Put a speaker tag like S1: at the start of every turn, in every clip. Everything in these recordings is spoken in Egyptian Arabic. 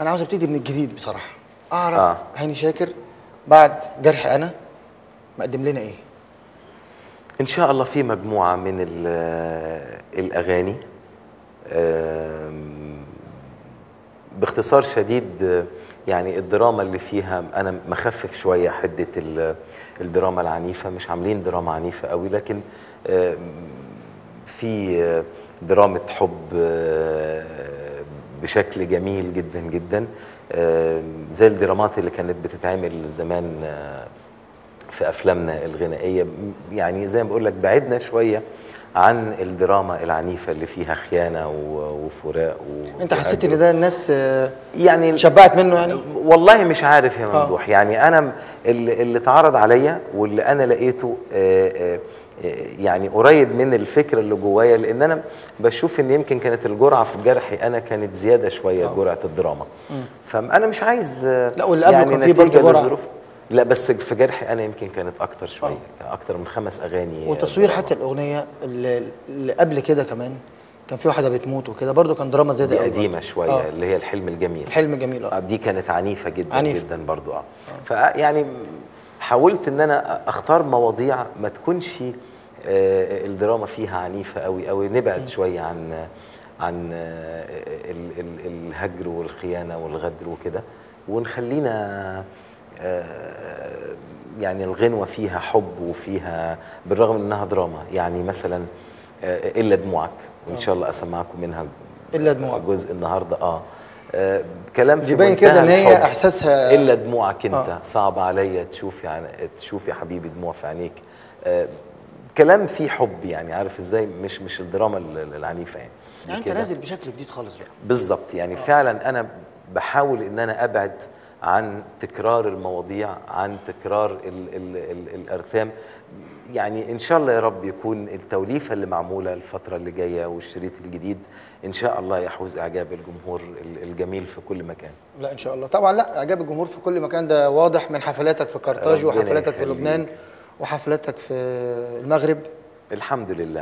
S1: انا عاوز ابتدي من الجديد بصراحه اعرف
S2: آه.
S1: آه. هاني شاكر بعد جرح انا مقدم لنا ايه
S2: ان شاء الله في مجموعه من ال- الاغاني آم، باختصار شديد آه، يعني الدراما اللي فيها انا مخفف شويه حده ال- الدراما العنيفه مش عاملين دراما عنيفه قوي لكن آم، في آه، درامة حب آه، بشكل جميل جدا جدا آه، زي الدرامات اللي كانت بتتعمل زمان آه، في افلامنا الغنائيه م- يعني زي ما بقول لك بعدنا شويه عن الدراما العنيفه اللي فيها خيانه و- وفراق و-
S1: انت حسيت
S2: وهجر.
S1: ان ده الناس آه،
S2: يعني
S1: شبعت منه يعني
S2: والله مش عارف يا ممدوح يعني انا م- اللي, اللي اتعرض عليا واللي انا لقيته آه، آه، آه، يعني قريب من الفكره اللي جوايا لان انا بشوف ان يمكن كانت الجرعه في جرحي انا كانت زياده شويه جرعه الدراما فانا مش عايز آه،
S1: لا، واللي قبله
S2: يعني
S1: كان فيه برضه
S2: نتيجه
S1: جرعة.
S2: للظروف لا بس في جرحي انا يمكن كانت اكتر شويه كان اكتر من خمس اغاني
S1: وتصوير
S2: دراما.
S1: حتى الاغنيه اللي, اللي قبل كده كمان كان في واحده بتموت وكده برضو كان دراما زياده
S2: دي
S1: قوي
S2: قديمه
S1: برضو.
S2: شويه
S1: آه.
S2: اللي هي الحلم الجميل
S1: حلم جميل
S2: آه،
S1: اه
S2: دي كانت عنيفة جدا
S1: عنيف.
S2: عنيف. جدا برضو اه فيعني حاولت ان انا اختار مواضيع ما تكونش آه، الدراما فيها عنيفة قوي قوي نبعد شوية عن عن آه، ال- ال- الهجر والخيانة والغدر وكده ونخلينا آه، يعني الغنوة فيها حب وفيها بالرغم من انها دراما يعني مثلا آه، الا دموعك وان شاء الله اسمعكم منها
S1: إلا دموعك.
S2: جزء النهارده اه آه، كلام في
S1: يبين
S2: منتهى
S1: كده إن هي
S2: الحب.
S1: إحساسها-
S2: الا دموعك انت
S1: آه.
S2: آه. صعب عليا تشوف يعني تشوف يا حبيبي دموع في عينيك آه كلام فيه حب يعني عارف ازاي مش مش الدراما ال- ال- العنيفه يعني
S1: يعني انت
S2: كده.
S1: نازل بشكل جديد خالص بقى
S2: بالظبط يعني فعلا انا بحاول ان انا ابعد عن تكرار المواضيع عن تكرار ال ال ال الارثام يعني ان شاء الله يا رب يكون التوليفه اللي معموله الفتره اللي جايه والشريط الجديد ان شاء الله يحوز اعجاب الجمهور ال- الجميل في كل مكان
S1: لا ان شاء الله طبعا لا اعجاب الجمهور في كل مكان ده واضح من حفلاتك في قرطاج
S2: ربنا
S1: وحفلاتك في
S2: يخليك.
S1: لبنان وحفلاتك في المغرب
S2: الحمد لله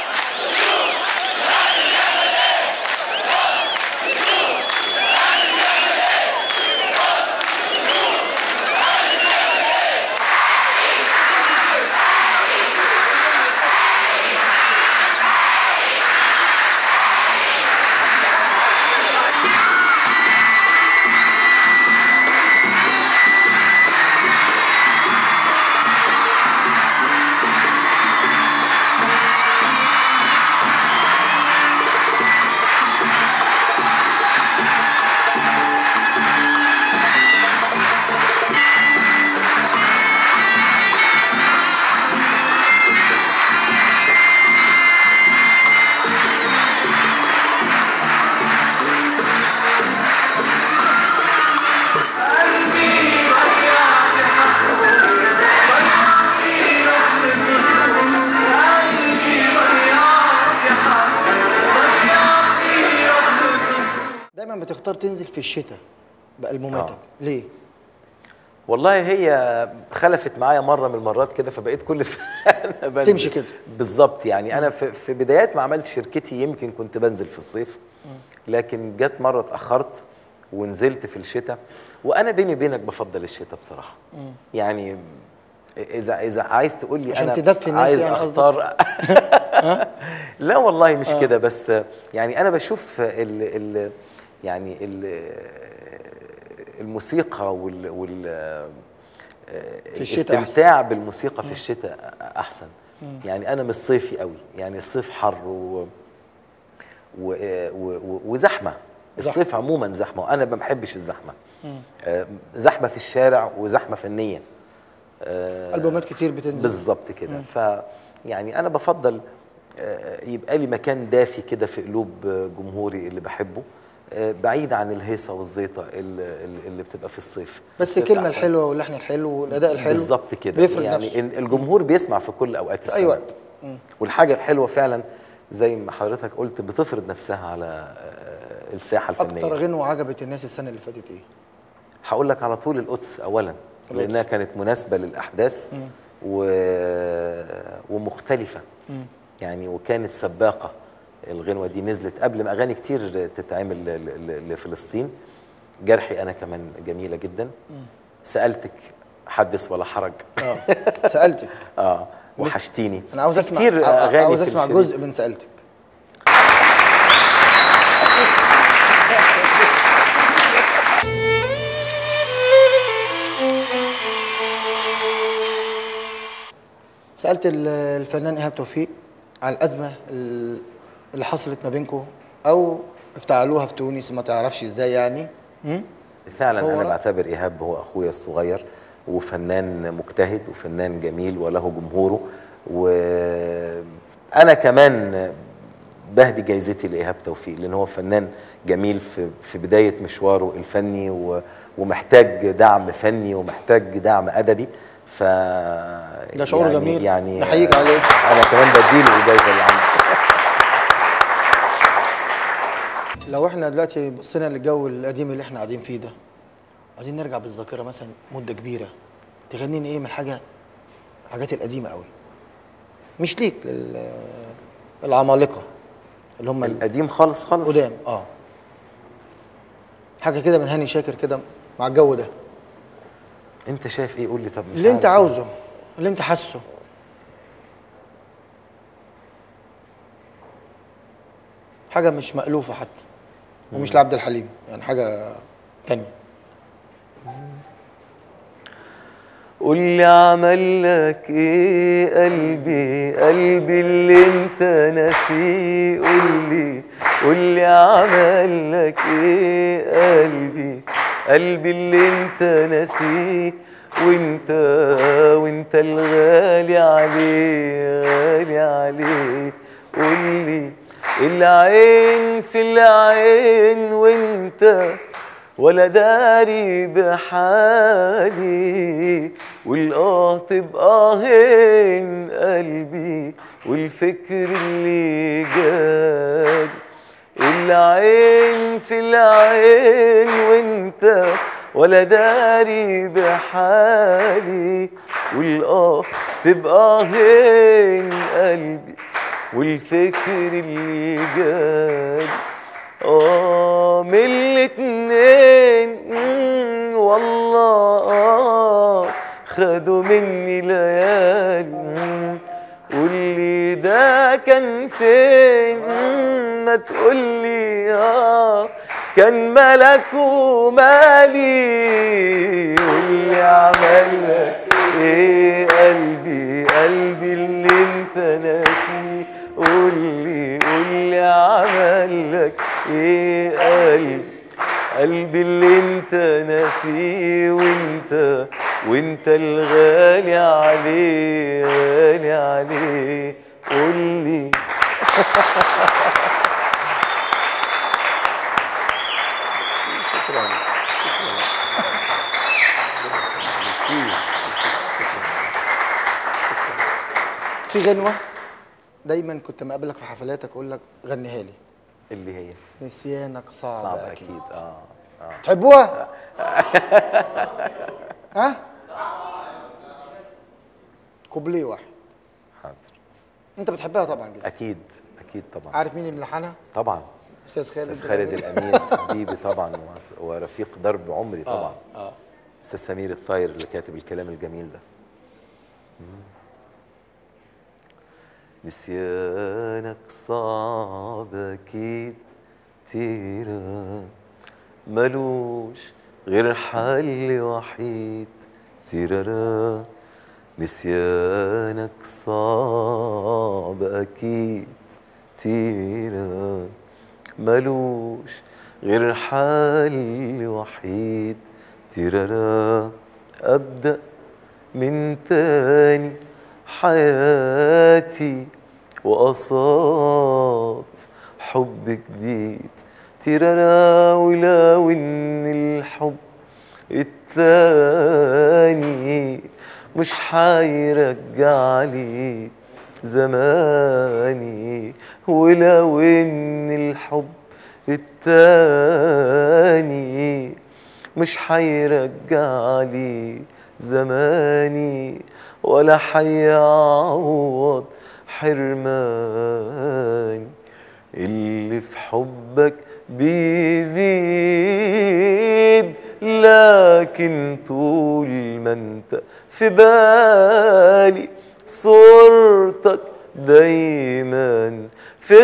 S1: دايما بتختار تنزل في الشتاء بالبوماتك
S2: آه.
S1: ليه
S2: والله هي خلفت معايا مره من المرات كده فبقيت كل سنه بنزل
S1: تمشي كده.
S2: بالظبط يعني انا في, في بدايات ما عملت شركتي يمكن كنت بنزل في الصيف لكن جت مره اتاخرت ونزلت في الشتاء وانا بيني وبينك بفضل الشتاء بصراحه يعني اذا اذا عايز تقول لي
S1: عشان
S2: انا
S1: تدفي الناس
S2: عايز
S1: يعني قصدك؟
S2: اختار لا والله مش كده بس يعني انا بشوف ال ال يعني ال الموسيقى وال وال
S1: في الشتاء
S2: الاستمتاع بالموسيقى في الشتاء احسن يعني انا مش صيفي قوي يعني الصيف حر و و و و وزحمه الصيف عموما زحمه وانا ما بحبش الزحمه آه، زحمه في الشارع وزحمه فنيه آه،
S1: البومات كتير بتنزل
S2: بالظبط كده ف يعني انا بفضل آه، يبقى لي مكان دافي كده في قلوب آه، جمهوري اللي بحبه آه، بعيد عن الهيصه والزيطه اللي, اللي بتبقى في الصيف
S1: بس
S2: الصيف
S1: الكلمه
S2: أحسن.
S1: الحلوه واللحن الحلو والاداء الحلو
S2: بالظبط كده
S1: بيفرض
S2: يعني
S1: نفسه
S2: إن الجمهور بيسمع في كل اوقات
S1: في اي
S2: السنه
S1: وقت
S2: والحاجه الحلوه فعلا زي ما حضرتك قلت بتفرض نفسها على آه، الساحه الفنيه
S1: اكتر غنوه عجبت الناس السنه اللي فاتت ايه
S2: هقول لك على طول القدس اولا لانها كانت مناسبه للاحداث و... ومختلفه يعني وكانت سباقه الغنوه دي نزلت قبل ما اغاني كتير تتعمل ل... ل... لفلسطين جرحي انا كمان جميله جدا سالتك حدث ولا حرج
S1: اه سالتك
S2: اه وحشتيني
S1: انا عاوز
S2: في
S1: اسمع
S2: كتير
S1: ع-
S2: اغاني
S1: عاوز
S2: في
S1: اسمع
S2: الشريط.
S1: جزء من سالتك سالت ال- الفنان ايهاب توفيق على الازمه ال- اللي حصلت ما بينكم او افتعلوها في تونس ما تعرفش ازاي يعني م?
S2: فعلا
S1: هو
S2: انا
S1: رأ-
S2: بعتبر ايهاب هو اخويا الصغير وفنان مجتهد وفنان جميل وله جمهوره وانا كمان بهدي جايزتي لايهاب توفيق لان هو فنان جميل في في بدايه مشواره الفني و- ومحتاج دعم فني ومحتاج دعم ادبي ف
S1: ده شعور
S2: يعني
S1: جميل.
S2: يعني
S1: نحييك عليه.
S2: انا كمان بديله الجايزه اللي عندي
S1: لو احنا دلوقتي بصينا للجو القديم اللي احنا قاعدين فيه ده عايزين نرجع بالذاكره مثلا مده كبيره تغنينا ايه من حاجه الحاجات القديمه قوي مش ليك لل العمالقه اللي هم
S2: القديم خالص خالص
S1: القدام اه حاجه كده من هاني شاكر كده مع الجو ده
S2: انت شايف ايه قول لي طب مش
S1: اللي انت
S2: عارف.
S1: عاوزه اللي انت حاسه حاجه مش مألوفه حتى ومش لعبد الحليم يعني حاجه تانية
S2: قول لي عمل لك ايه قلبي قلبي اللي انت ناسيه قول لي قول لي عمل لك ايه قلبي قلبي اللي انت ناسيه وانت وانت الغالي عليه غالي عليه قول لي العين في العين وانت ولا داري بحالي والآه تبقى هين قلبي والفكر اللي جالي العين في العين وانت ولا داري بحالي والآه تبقى هين قلبي والفكر اللي جالي اه من الاتنين مم، والله آه خدوا مني ليالي مم، واللي ده كان فين مم، ما تقولي اه كان ملك ومالي واللي عمل لك ايه قلبي قلبي اللي انت ناسيه قولي قولي عمل لك ايه قلبي قلبي اللي انت ناسيه وانت وانت الغالي عليه غالي عليه قولي
S1: في غنوه دايما كنت مقابلك في حفلاتك اقول لك غنيها لي
S2: اللي هي
S1: نسيانك صعب,
S2: صعب
S1: اكيد,
S2: اكيد اه اه
S1: تحبوها ها كوبليه واحد
S2: حاضر
S1: انت بتحبها طبعا جدا
S2: اكيد اكيد طبعا
S1: عارف مين اللي ملحنها
S2: طبعا
S1: استاذ خالد
S2: استاذ خالد
S1: الأمين.
S2: الامين حبيبي طبعا وس- ورفيق درب عمري طبعا
S1: اه
S2: استاذ سمير الطاير اللي كاتب الكلام الجميل ده مم. نسيانك صعب اكيد تيرا ملوش غير حل وحيد تيرارا نسيانك صعب اكيد تيرا ملوش غير حل وحيد تيرارا ابدا من تاني حياتي وأصاف حب جديد تيرارا ولو إن الحب التاني مش حيرجع لي زماني ولو إن الحب التاني مش حيرجع لي زماني ولا حيعوض حرماني اللي في حبك بيزيد لكن طول ما انت في بالي صورتك دايما في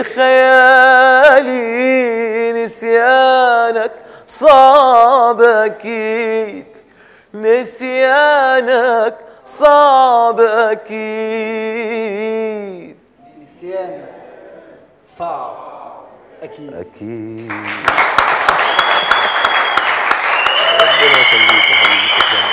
S2: خيالي نسيانك صعب اكيد نسيانك صعب اكيد
S1: نسيانك صعب اكيد
S2: اكيد ربنا يخليك يا حبيبي شكرا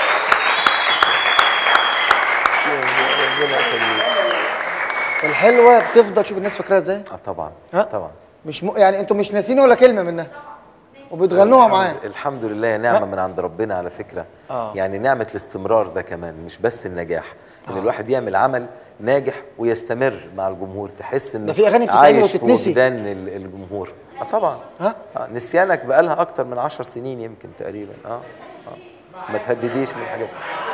S2: ربنا يخليك
S1: الحلوه بتفضل شوف الناس فاكراها ازاي
S2: اه طبعا
S1: ها؟
S2: طبعا
S1: مش م... يعني انتوا مش ناسين ولا كلمه منها وبتغنوها معاه
S2: الحمد, الحمد لله نعمه من عند ربنا على فكره
S1: آه.
S2: يعني نعمه الاستمرار ده كمان مش بس النجاح ان الواحد يعمل عمل ناجح ويستمر مع الجمهور تحس ان
S1: ده في أغاني بتتعمل
S2: عايش في
S1: وتتنسي.
S2: وجدان ال- الجمهور اه طبعا
S1: ها؟
S2: آه نسيانك بقالها اكتر من عشر سنين يمكن تقريبا اه, آه. ما تهدديش من الحاجات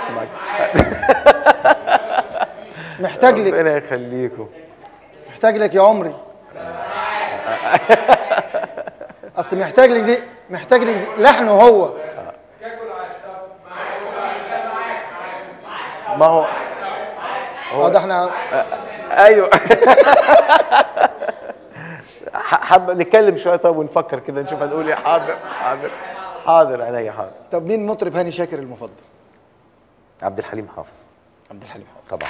S1: محتاج لك
S2: ربنا يخليكم
S1: محتاج لك يا عمري اصل محتاج لك دي محتاج لك دي لحنه هو
S2: ما هو
S1: اه ده احنا
S2: ايوه ح- حابة نتكلم شويه طب ونفكر كده نشوف هنقول ايه حاضر حاضر حاضر عينيا حاضر
S1: طب مين مطرب هاني شاكر المفضل؟
S2: عبد الحليم حافظ
S1: عبد الحليم حافظ
S2: طبعا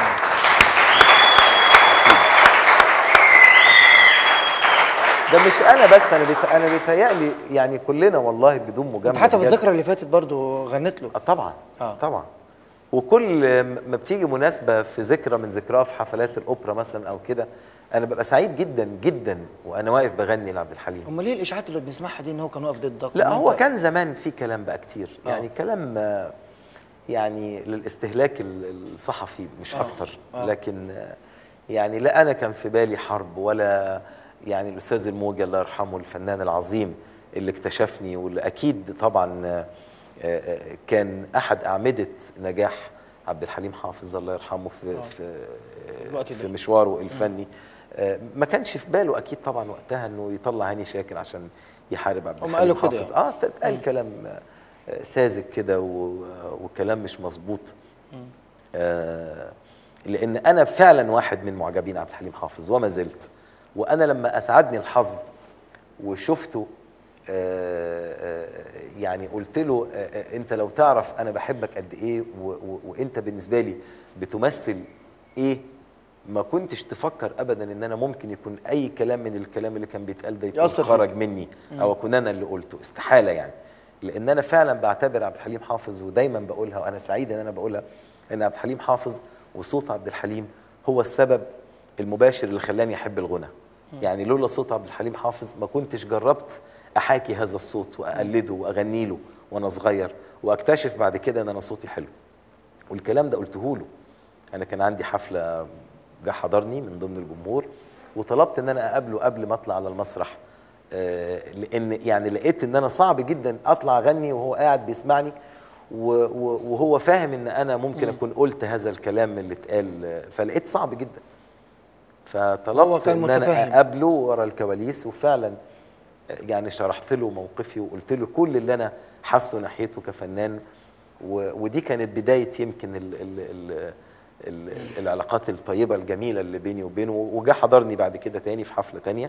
S2: ده مش انا بس انا بيت... انا بيتهيألي يعني كلنا والله بدون
S1: انت
S2: مجامله
S1: حتى في
S2: بجد.
S1: الذكرى اللي فاتت برضو غنت له
S2: آه طبعا
S1: آه.
S2: آه. طبعا وكل ما بتيجي مناسبه في ذكرى من ذكريات في حفلات الاوبرا مثلا او كده انا ببقى سعيد جدا جدا وانا واقف بغني لعبد الحليم
S1: امال ليه الاشاعات اللي بنسمعها دي ان هو كان واقف ضدك
S2: لا
S1: وإن
S2: هو
S1: أنت-
S2: كان زمان في كلام بقى كتير
S1: آه.
S2: يعني كلام آه، يعني للاستهلاك ال- الصحفي مش
S1: آه.
S2: اكتر
S1: آه.
S2: لكن آه، يعني لا انا كان في بالي حرب ولا يعني الاستاذ الموجي الله يرحمه الفنان العظيم اللي اكتشفني واللي اكيد طبعا آه، آه، كان احد اعمده نجاح عبد الحليم حافظ الله يرحمه في في
S1: الوقت
S2: في
S1: ده.
S2: مشواره الفني آه، ما كانش في باله اكيد طبعا وقتها انه يطلع هاني شاكر عشان يحارب عبد
S1: هم
S2: الحليم
S1: قالوا كده
S2: حافظ اه اتقال كلام آه، ساذج كده و- وكلام مش مظبوط آه لان انا فعلا واحد من معجبين عبد الحليم حافظ وما زلت وانا لما اسعدني الحظ وشفته آه، آه، يعني قلت له آه، آه، انت لو تعرف انا بحبك قد ايه و- و- وانت بالنسبه لي بتمثل ايه ما كنتش تفكر ابدا ان انا ممكن يكون اي كلام من الكلام اللي كان بيتقال ده يكون
S1: يأثر فيك.
S2: خرج مني او اكون انا اللي قلته استحاله يعني لان انا فعلا بعتبر عبد الحليم حافظ ودايما بقولها وانا سعيد ان انا بقولها ان عبد الحليم حافظ وصوت عبد الحليم هو السبب المباشر اللي خلاني احب الغنى يعني لولا صوت عبد الحليم حافظ ما كنتش جربت احاكي هذا الصوت واقلده واغني له وانا صغير واكتشف بعد كده ان انا صوتي حلو والكلام ده قلته له انا كان عندي حفله جه حضرني من ضمن الجمهور وطلبت ان انا اقابله قبل ما اطلع على المسرح آه، لان يعني لقيت ان انا صعب جدا اطلع اغني وهو قاعد بيسمعني و- و- وهو فاهم ان انا ممكن اكون قلت هذا الكلام اللي اتقال آه، فلقيت صعب جدا
S1: هو
S2: فطلبت
S1: كان
S2: ان انا
S1: متفهم.
S2: اقابله ورا الكواليس وفعلا يعني شرحت له موقفي وقلت له كل اللي انا حاسه ناحيته كفنان و- ودي كانت بدايه يمكن ال ال ال ال العلاقات الطيبه الجميله اللي بيني وبينه وجا حضرني بعد كده تاني في حفله تانيه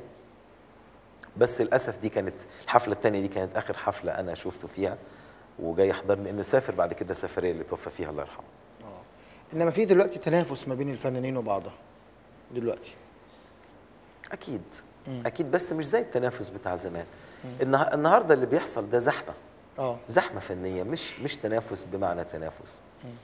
S2: بس للاسف دي كانت الحفله التانيه دي كانت اخر حفله انا شفته فيها وجاي يحضرني انه سافر بعد كده السفريه اللي توفى فيها الله يرحمه
S1: انما في دلوقتي تنافس ما بين الفنانين وبعضها دلوقتي
S2: اكيد اكيد بس مش زي التنافس بتاع زمان النها- النهارده اللي بيحصل ده زحمه
S1: اه
S2: زحمه فنيه مش مش تنافس بمعنى تنافس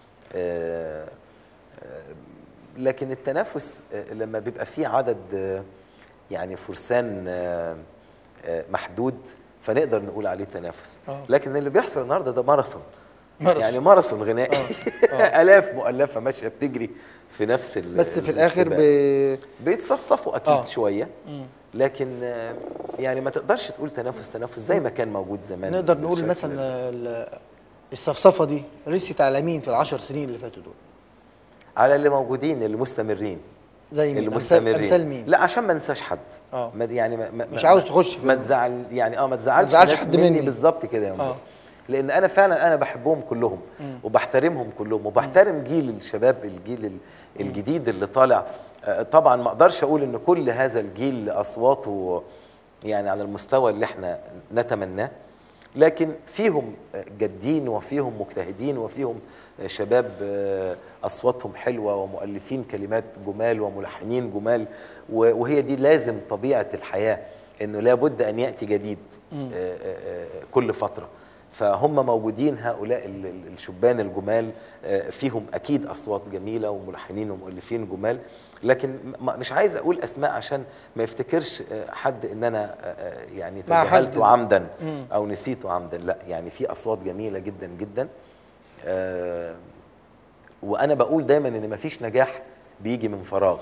S2: آه آه لكن التنافس آه لما بيبقى فيه عدد آه يعني فرسان آه آه محدود فنقدر نقول عليه تنافس
S1: آه.
S2: لكن اللي بيحصل النهارده ده ماراثون
S1: ماراثون.
S2: يعني ماراثون غنائي الاف مؤلفه ماشيه بتجري في نفس ال-
S1: بس في الاخر ب...
S2: السباق. بيتصفصفوا اكيد
S1: آه.
S2: آه. شويه لكن آه، يعني ما تقدرش تقول تنافس تنافس زي ما كان موجود زمان
S1: نقدر نقول
S2: بالشكل
S1: مثلا
S2: ده.
S1: ال- الصفصفه دي رست على مين في العشر سنين اللي فاتوا دول
S2: على اللي موجودين اللي مستمرين
S1: زي مين؟
S2: اللي
S1: أمثال-
S2: مستمرين
S1: أمثال مين؟
S2: لا عشان ما انساش حد
S1: آه.
S2: ما يعني ما ما
S1: مش
S2: ما-
S1: عاوز تخش في
S2: ما
S1: ال-
S2: تزعل يعني اه ما تزعلش
S1: تزعلش
S2: ناس
S1: حد
S2: مني
S1: مني.
S2: بالظبط كده يا
S1: آه.
S2: مبارك. لان انا فعلا انا بحبهم كلهم وبحترمهم كلهم وبحترم جيل الشباب الجيل ال- الجديد اللي طالع آه، طبعا ما اقدرش اقول ان كل هذا الجيل اصواته يعني على المستوى اللي احنا نتمناه لكن فيهم جادين وفيهم مجتهدين وفيهم شباب آه، اصواتهم حلوه ومؤلفين كلمات جمال وملحنين جمال و- وهي دي لازم طبيعه الحياه انه لابد ان ياتي جديد آه، آه، آه، كل فتره فهم موجودين هؤلاء ال- ال- الشبان الجمال آه، فيهم اكيد اصوات جميله وملحنين ومؤلفين جمال لكن م- مش عايز اقول اسماء عشان ما يفتكرش آه، حد ان انا آه، آه، يعني
S1: مع حد.
S2: تجاهلته عمدا او نسيته عمدا لا يعني في اصوات جميله جدا جدا آه، وانا بقول دايما ان مفيش نجاح بيجي من فراغ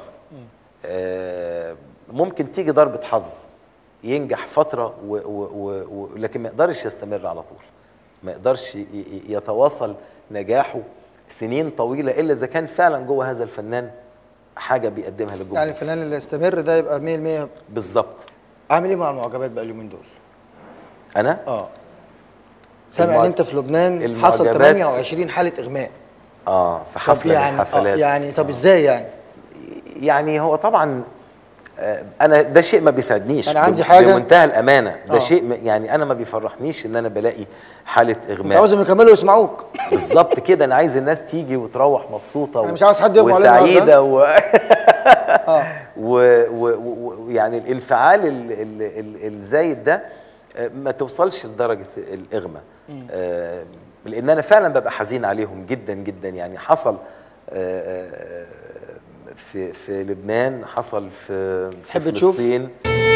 S2: آه، ممكن تيجي ضربه حظ ينجح فتره و و و و لكن ما يقدرش يستمر على طول ما يقدرش ي- ي- يتواصل نجاحه سنين طويله الا اذا كان فعلا جوه هذا الفنان حاجه بيقدمها للجمهور
S1: يعني الفنان اللي يستمر ده يبقى 100%
S2: بالظبط
S1: عامل ايه مع المعجبات بقى اليومين دول؟
S2: انا
S1: اه سامع
S2: المع-
S1: ان انت في لبنان حصل
S2: المعجبات-
S1: 28 حاله اغماء
S2: اه في
S1: طب
S2: حفله من
S1: يعني
S2: الحفلات
S1: آه يعني طب ازاي يعني؟
S2: يعني هو طبعا آه، انا ده شيء ما بيسعدنيش
S1: أنا عندي
S2: بم-
S1: حاجة-
S2: بمنتهى الامانه ده
S1: آه.
S2: شيء م- يعني انا ما بيفرحنيش ان انا بلاقي حاله
S1: انت
S2: اغماء
S1: عاوزهم يكملوا يسمعوك
S2: بالظبط كده انا عايز الناس تيجي وتروح مبسوطه
S1: أنا مش عاوز حد يغمى علينا
S2: وسعيده و...
S1: اه
S2: و- و- و- ويعني الانفعال ال- ال- ال- الزايد ده آه، ما توصلش لدرجه الاغمى آه، لان انا فعلا ببقى حزين عليهم جدا جدا يعني حصل آه، آه، في في لبنان حصل في في
S1: تحب تشوف؟
S2: فلسطين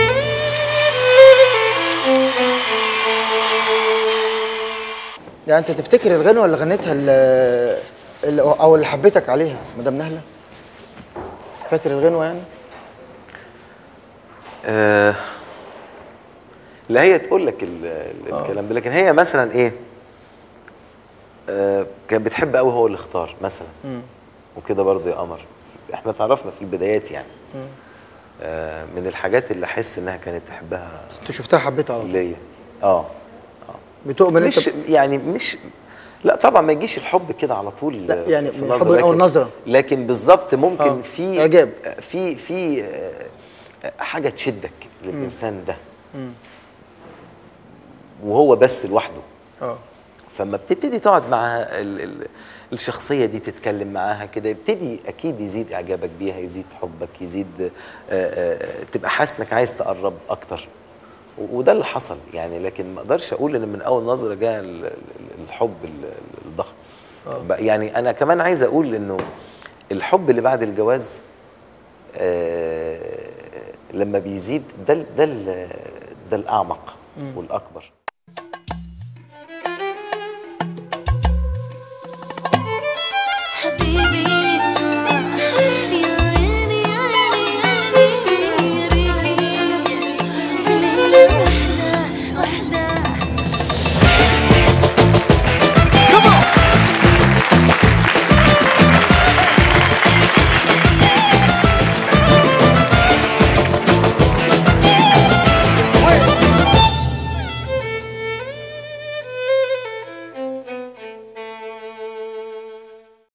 S1: يعني انت تفتكر الغنوه اللي غنيتها اللي اللي او اللي حبيتك عليها مدام نهله؟ فاكر الغنوه يعني؟
S2: آه لا هي تقول لك ال- ال- الكلام ده لكن هي مثلا ايه آه كانت بتحب قوي هو اللي اختار مثلا وكده برضه يا قمر احنا اتعرفنا في البدايات يعني آه من الحاجات اللي احس انها كانت تحبها
S1: انت شفتها حبيتها على طول
S2: ليا اه
S1: بتؤمن
S2: مش
S1: انت
S2: يعني مش لا طبعا ما يجيش الحب كده على طول
S1: لا، يعني
S2: في
S1: من
S2: النظر،
S1: الحب من أول
S2: لكن-
S1: نظرة.
S2: لكن بالظبط ممكن
S1: آه،
S2: في
S1: إعجاب.
S2: في في آه، حاجه تشدك للانسان ده وهو بس لوحده
S1: اه
S2: فما بتبتدي تقعد مع ال ال الشخصيه دي تتكلم معاها كده يبتدي اكيد يزيد اعجابك بيها يزيد حبك يزيد آه، آه، تبقى حاسس انك عايز تقرب اكتر و- وده اللي حصل يعني لكن ما اقدرش اقول ان من اول نظره جاء ال- ال- الحب ال- الضخم بقى يعني انا كمان عايز اقول انه الحب اللي بعد الجواز آه، لما بيزيد ده ال- ده ال- ده الاعمق والاكبر